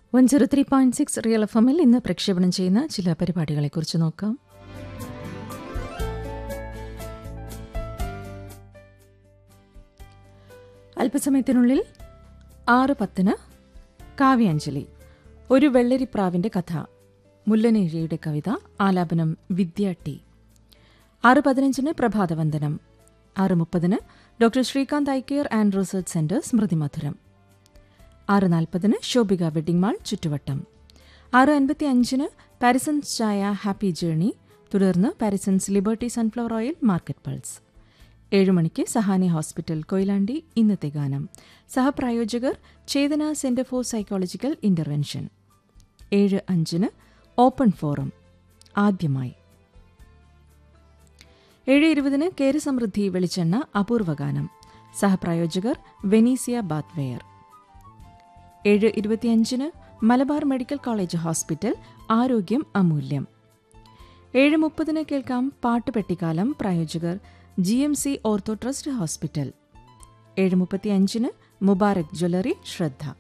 one zero three point six real F എമ്മിൽ ഇന്ന് പ്രക്ഷേപണം ചെയ്യുന്ന ചില പരിപാടികളെക്കുറിച്ച് നോക്കാം അല്പസമയത്തിനുള്ളിൽ ആറ് പത്തിന് കാവ്യാഞ്ജലി ഒരു വെള്ളരിപ്രാവിന്റെ കഥ മുല്ലനേഴിയുടെ കവിത ആലാപനം വിദ്യ ടി ആറ് പതിനഞ്ചിന് പ്രഭാതവന്ദനം ആറ് മുപ്പതിന് doctor Srikanth eye care and research centre സ്മൃതി മധുരം ആറ് നാൽപ്പതിന് ശോഭിക വെഡിംഗ് മാൾ ചുറ്റുവട്ടം ആറ് അൻപത്തി അഞ്ചിന് പാരിസൺസ് ചായ ഹാപ്പി ജേർണി തുടർന്ന് Parisons liberty sunflower oil market pulse ഏഴ് മണിക്ക് സഹാനി ഹോസ്പിറ്റൽ കൊയിലാണ്ടി ഇന്നത്തെ ഗാനം സഹപ്രായോജകർ Chetana centre for psychological intervention ഏഴ് അഞ്ചിന് ഓപ്പൺ ഫോറം ആദ്യമായി ഏഴ് ഇരുപതിന് കേരസമൃദ്ധി വെളിച്ചെണ്ണ അപൂർവഗാനം സഹപ്രായോജകർ വെനീസിയ ബാത്വെയർ ഏഴ് ഇരുപത്തിയഞ്ചിന് മലബാർ മെഡിക്കൽ കോളേജ് ഹോസ്പിറ്റൽ ആരോഗ്യം അമൂല്യം ഏഴ് മുപ്പതിന് കേൾക്കാം പാട്ടുപെട്ടിക്കാലം പ്രായോജകർ G M C ortho trust hospital ഏഴ് മുപ്പത്തിയഞ്ചിന് മുബാറക് ജ്വല്ലറി ശ്രദ്ധ